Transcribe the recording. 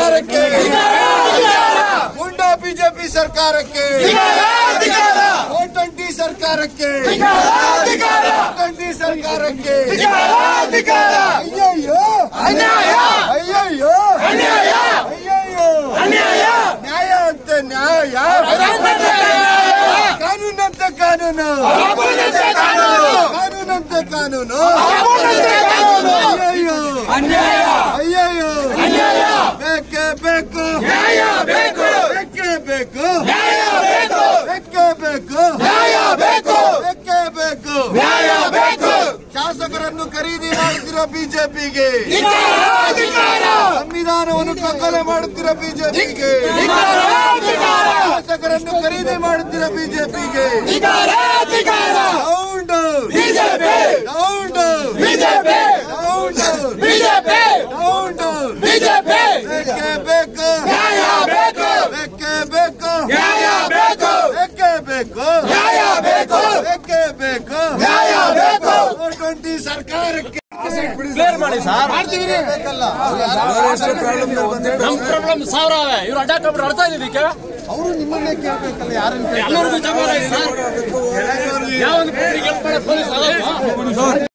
ಸರ್ಕಾರಕ್ಕೆ ಗುಂಡಾ ಬಿಜೆಪಿ ಸರ್ಕಾರಕ್ಕೆ ಫೋರ್ ಟ್ವೆಂಟಿ ಸರ್ಕಾರಕ್ಕೆ ಟ್ವೆಂಟಿ ಸರ್ಕಾರಕ್ಕೆ ಅಯ್ಯಯ್ಯೋ ಅಯ್ಯಯ್ಯೋ ಅಯ್ಯಯ್ಯೋ ನ್ಯಾಯ ಅಂತ ನ್ಯಾಯ ಕಾನೂನಂತೆ ಕಾನೂನು ಕಾನೂನಂತೆ ಕಾನೂನು ಅಯ್ಯಯ್ಯೋ ಅಯ್ಯಯ್ಯೋ ಬೇಕೇ ಬೇಕು ನ್ಯಾಯ ಬೇಕು ಬೇಕೇ ಬೇಕು ನ್ಯಾಯ ಬೇಕು ಬೇಕೇ ಬೇಕು ನ್ಯಾಯ ಬೇಕು ಬೇಕೇ ಬೇಕು ನ್ಯಾಯ ಬೇಕು ಶಾಸಕರನ್ನು ಖರೀದಿ ಮಾಡುತ್ತಿರೋ ಬಿಜೆಪಿಗೆ ಧಿಕ್ಕಾರ ಧಿಕ್ಕಾರ ಸಂವಿಧಾನವನ್ನು ಕಗ್ಗಲೆ ಮಾಡುತ್ತಿರೋ ಬಿಜೆಪಿಗೆ ಧಿಕ್ಕಾರ ಧಿಕ್ಕಾರ ಶಾಸಕರನ್ನು ಖರೀದಿ ಮಾಡುತ್ತಿರೋ ಬಿಜೆಪಿಗೆ ಧಿಕ್ಕಾರ ಧಿಕ್ಕಾರ down down BJP down down BJP down down BJP down down BJP ಬೇಕೇ ಬೇಕು ನ್ಯಾಯ ಬೇಕು ಬೇಕೇ ಬೇಕು ನ್ಯಾಯ ಬೇಕು ಬೇಕೇ ಬೇಕು ನ್ಯಾಯ ಬೇಕು ಬೇಕೇ ಬೇಕು ನ್ಯಾಯ ಬೇಕು ಫೋರ್ ಟ್ವೆಂಟಿ ಸರ್ಕಾರಕ್ಕೆ ಕ್ಲಿಯರ್ ಮಾಡಿ ಸರ್ ನಮ್ ಪ್ರಾಬ್ಲಮ್ ಸಾವಿರ ಇವ್ರು ಅಡ್ಡಾಕೊಂಡ್ರೆ ಅರ್ಥ ಇದೆ ಇದಕ್ಕೆ ಅವರು ನಿಮ್ಮನ್ನೇ ಕೇಳಬೇಕಲ್ಲ ಯಾರನ್ನ ಎಲ್ಲರಿಗೂ ಜಮಾ ಇದೆ ಸರ್ ಯಾವ ಒಂದು ಪತ್ರಿಕೆ ಪೊಲೀಸ್